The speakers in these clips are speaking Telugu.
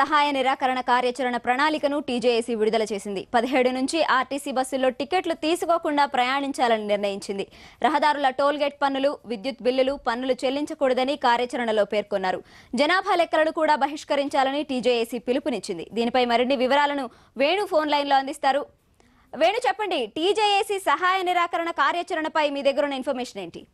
సహాయ నిరాకరణ కార్యాచరణ ప్రణాళికను టీజేఏసీ విడుదల చేసింది పదిహేడు నుంచి ఆర్టీసీ బస్సుల్లో టికెట్లు తీసుకోకుండా ప్రయాణించాలని నిర్ణయించింది రహదారుల టోల్గేట్ పన్నులు విద్యుత్ బిల్లులు పన్నులు చెల్లించకూడదని కార్యాచరణలో పేర్కొన్నారు జనాభా లెక్కలను కూడా బహిష్కరించాలని టీజేఏసీ పిలుపునిచ్చింది దీనిపై మరిన్ని వివరాలను వేణు ఫోన్ లైన్లో అందిస్తారు వేణు చెప్పండి టీజేఏసీ సహాయ నిరాకరణ కార్యాచరణపై మీ దగ్గర ఉన్న ఇన్ఫర్మేషన్ ఏంటి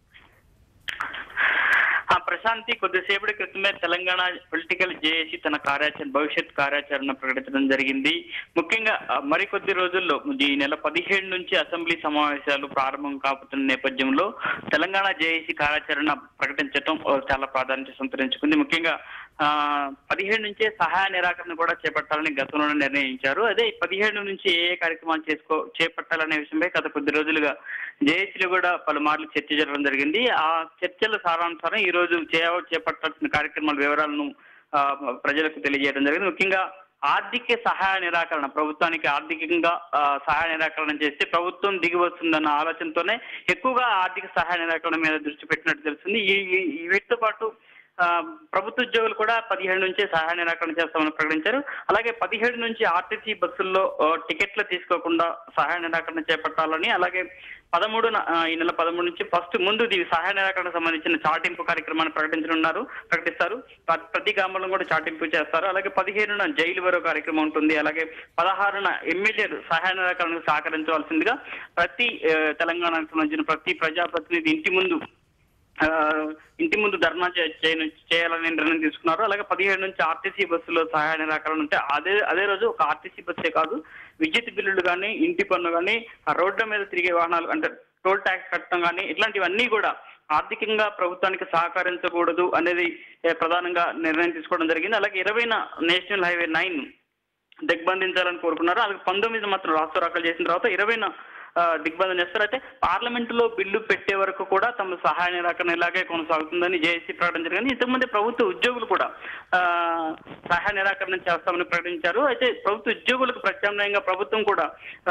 ఆ ప్రశాంతి కొద్దిసేపటి క్రితమే తెలంగాణ పొలిటికల్ జేఏసీ తన కార్యాచరణ భవిష్యత్ కార్యాచరణ ప్రకటించడం జరిగింది ముఖ్యంగా ఆ, మరికొద్ది రోజుల్లో ఈ నెల పదిహేడు నుంచి అసెంబ్లీ సమావేశాలు ప్రారంభం కాబోతున్న నేపథ్యంలో తెలంగాణ జేఏసీ కార్యాచరణ ప్రకటించడం ఆ, చాలా ప్రాధాన్యత సంతరించుకుంది ముఖ్యంగా ఆ పదిహేడు నుంచే సహాయ నిరాకరణ కూడా చేపట్టాలని గతంలో నిర్ణయించారు అదే ఈ పదిహేడు నుంచి ఏ ఏ కార్యక్రమాలు చేసుకో చేపట్టాలనే విషయంపై గత కొద్ది రోజులుగా జేఏసీలో కూడా పలుమార్లు చర్చ జరగడం జరిగింది ఆ చర్చల సారాంశాన్ని ఈ రోజు చేయ చేపట్టాల్సిన కార్యక్రమాల వివరాలను ఆ, ప్రజలకు తెలియజేయడం జరిగింది ముఖ్యంగా ఆర్థిక సహాయ నిరాకరణ ప్రభుత్వానికి ఆర్థికంగా ఆ, సహాయ నిరాకరణ చేస్తే ప్రభుత్వం దిగి వస్తుందన్న ఆలోచనతోనే ఎక్కువగా ఆర్థిక సహాయ నిరాకరణ మీద దృష్టి పెట్టినట్టు తెలుస్తుంది ఈ ఈ- ఈ వీటితో పాటు ఆ, ప్రభుత్వ ఉద్యోగులు కూడా పదిహేడు నుంచే సహాయ నిరాకరణ చేస్తామని ప్రకటించారు అలాగే పదిహేడు నుంచి ఆర్టీసీ బస్సుల్లో ఆ, టికెట్లు తీసుకోకుండా సహాయ నిరాకరణ చేపట్టాలని అలాగే పదమూడున ఆ, ఈ నెల పదమూడు నుంచి ఫస్ట్ ముందు దీని సహాయ నిరాకరణకు సంబంధించిన చాటింపు కార్యక్రమాన్ని ప్రకటించనున్నారు ప్రకటిస్తారు ప్ర- ప్రతి గ్రామంలో కూడా చాటింపు చేస్తారు అలాగే పదిహేనున జైలు వరకు కార్యక్రమం ఉంటుంది అలాగే పదహారున ఎమ్మెల్యేలు సహాయ నిరాకరణకు సహకరించవలసిందిగా ప్రతి ఆ, తెలంగాణకు సంబంధించిన ప్రతి ప్రజాప్రతినిధి ఇంటి ముందు ఆ, ఇంటి ముందు ధర్నా చే- చేయను- చేయాలని నిర్ణయం తీసుకున్నారు అలాగే పదిహేడు నుంచి ఆర్టీసీ బస్సులో సహాయ నిరాకరణ ఉంటే అదే అదే రోజు ఒక ఆర్టీసీ బస్సే కాదు విద్యుత్ బిల్లులు కానీ ఇంటి పన్ను కానీ ఆ రోడ్ల మీద తిరిగే వాహనాలు అంటే టోల్ ట్యాక్స్ కట్టడం కానీ ఇట్లాంటివన్నీ కూడా ఆర్థికంగా ప్రభుత్వానికి సహకరించకూడదు అనేది ఏ, ప్రధానంగా నిర్ణయం తీసుకోవడం జరిగింది అలాగే ఇరవైన నేషనల్ హైవే నైన్ దిగ్బంధించాలని కోరుకున్నారు అలాగే పంతొమ్మిది మాత్రం రాష్ట్ర చేసిన తర్వాత ఇరవైన ఆ, దిగ్బంధం చేస్తారు అయితే పార్లమెంట్ లో బిల్లు పెట్టే వరకు కూడా తమ సహాయ నిరాకరణ ఇలాగే కొనసాగుతుందని జేఏసీ ప్రకటన జరిగింది ఇంతకుముందే ప్రభుత్వ ఉద్యోగులు కూడా ఆ, సహాయ నిరాకరణ చేస్తామని ప్రకటించారు అయితే ప్రభుత్వ ఉద్యోగులకు ప్రత్యామ్నాయంగా ప్రభుత్వం కూడా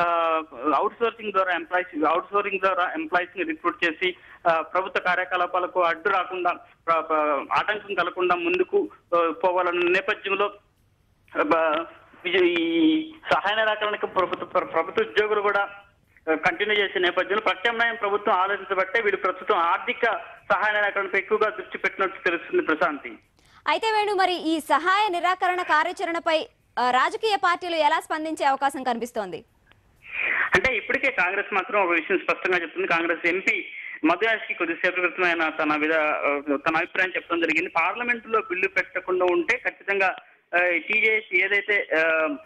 అవుట్ సోర్సింగ్ ద్వారా ఎంప్లాయీస్ అవుట్ సోర్సింగ్ ద్వారా ఎంప్లాయీస్ ని రిక్రూట్ చేసి ఆ, ప్రభుత్వ కార్యకలాపాలకు అడ్డు రాకుండా ప్ర- ప్ర- ఆటంకం కలగకుండా ముందుకు ఆ, పోవాలన్న నేపథ్యంలో బ- విజయ్- ఈ సహాయ నిరాకరణకు ప్రభుత్వ ప్ర- ప్రభుత్వ ఉద్యోగులు కూడా కంటిన్యూ చేసే నేపథ్యంలో ప్రత్యామ్నాయం ప్రభుత్వం ఆలోచించబట్టే వీళ్ళు ప్రస్తుతం ఆర్థిక సహాయ నిరాకరణపై ఎక్కువగా దృష్టి పెట్టినట్టు తెలుస్తుంది ప్రశాంతి అయితే వేణు మరి ఈ సహాయ నిరాకరణ కార్యాచరణపై ఆ, రాజకీయ పార్టీలు ఎలా స్పందించే అవకాశం కనిపిస్తోంది అంటే ఇప్పటికే కాంగ్రెస్ మాత్రం ఒక విషయం స్పష్టంగా చెప్తుంది కాంగ్రెస్ ఎంపీ మధుయాష్కి కొద్దిసేపు క్రితమే ఆయన తన విధ తన అభిప్రాయం చెప్పడం జరిగింది పార్లమెంట్ లో బిల్లు పెట్టకుండా ఉంటే ఖచ్చితంగా టీజేఎస్ ఏదైతే ఆ,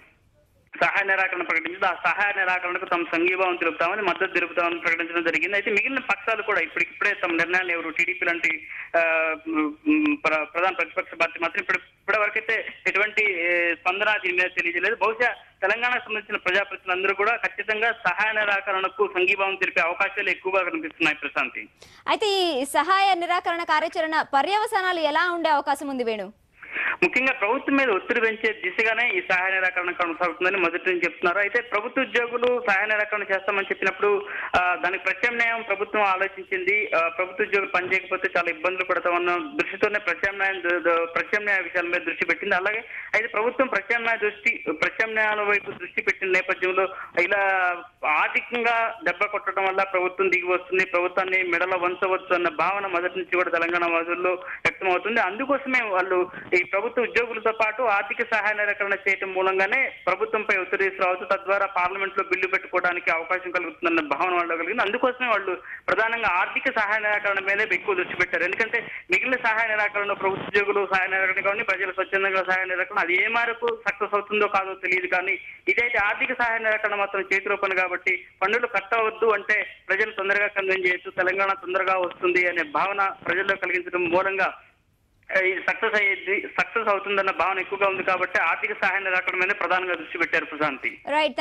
సహాయ నిరాకరణ ప్రకటించిందో ఆ సహాయ నిరాకరణకు తమ సంఘీభావం తెలుపుతామని మద్దతు తెలుపుతామని ప్రకటించడం జరిగింది అయితే మిగిలిన పక్షాలు కూడా ఇప్పటికిప్పుడే తమ నిర్ణయాలు ఎవరు టీడీపీ లాంటి ఆ, మ్, ప్ర- ప్రధాన ప్రతిపక్ష పార్టీ మాత్రం ఇప్పుడు ఇప్పటి వరకైతే ఎటువంటి ఏ, స్పందన దీని మీద తెలియజేయలేదు బహుశా తెలంగాణకు సంబంధించిన ప్రజాప్రతినిధులందరూ కూడా ఖచ్చితంగా సహాయ నిరాకరణకు సంఘీభావం తెలిపే అవకాశాలు ఎక్కువగా కనిపిస్తున్నాయి ప్రశాంతి అయితే ఈ సహాయ నిరాకరణ కార్యాచరణ పర్యవసానాలు ఎలా ఉండే అవకాశం ఉంది వేణు ముఖ్యంగా ప్రభుత్వం మీద ఒత్తిడి పెంచే దిశగానే ఈ సహాయ నిరాకరణ కొనసాగుతుందని మొదటి నుంచి చెప్తున్నారు అయితే ప్రభుత్వ ఉద్యోగులు సహాయ నిరాకరణ చేస్తామని చెప్పినప్పుడు ఆ, దానికి ప్రత్యామ్నాయం ప్రభుత్వం ఆలోచించింది ఆ, ప్రభుత్వ ఉద్యోగులు పనిచేయకపోతే చాలా ఇబ్బందులు పడతామన్న దృష్టితోనే ప్రత్యామ్నాయం ద- ద- ప్రత్యామ్నాయ విషయాల మీద దృష్టి పెట్టింది అలాగే అయితే ప్రభుత్వం ప్రత్యామ్నాయ దృష్టి ప్రత్యామ్నాయాల వైపు దృష్టి పెట్టిన నేపథ్యంలో ఇలా ఆర్థికంగా దెబ్బ కొట్టడం వల్ల ప్రభుత్వం దిగి వస్తుంది ప్రభుత్వాన్ని మెడల వంచవచ్చు అన్న భావన మొదటి నుంచి కూడా తెలంగాణ వాదుల్లో వ్యక్తమవుతుంది అందుకోసమే వాళ్ళు ఈ ప్రభుత్వ ఉద్యోగులతో పాటు ఆర్థిక సహాయ నిరాకరణ చేయడం మూలంగానే ప్రభుత్వంపై ఒత్తిడి తీసుకురావచ్చు తద్వారా పార్లమెంట్ లో బిల్లు పెట్టుకోవడానికి అవకాశం కలుగుతుందన్న భావన వాళ్ళు కలిగింది అందుకోసమే వాళ్ళు ప్రధానంగా ఆర్థిక సహాయ నిరాకరణ మీదే ఎక్కువ దృష్టి పెట్టారు ఎందుకంటే మిగిలిన సహాయ నిరాకరణ ప్రభుత్వ ఉద్యోగులు సహాయ నిరాకరణ కానీ ప్రజలు స్వచ్ఛందంగా సహాయ నిరాకరణ అది ఏ మేరకు సక్సెస్ అవుతుందో కాదో తెలియదు కానీ ఇదైతే ఆర్థిక సహాయ నిరాకరణ మాత్రం చేతిలో పని కాబట్టి పన్నులు కట్టవద్దు అంటే ప్రజలు తొందరగా కన్విన్స్ చేయొచ్చు తెలంగాణ తొందరగా వస్తుంది అనే భావన ప్రజల్లో కలిగించడం మూలంగా ఆ, ఇది సక్సెస్ అయ్యేది సక్సెస్ అవుతుందన్న భావన ఎక్కువగా ఉంది కాబట్టి ఆర్థిక సహాయ నిరాకరణ మీద ప్రధానంగా దృష్టి పెట్టారు ప్రశాంతి రైట్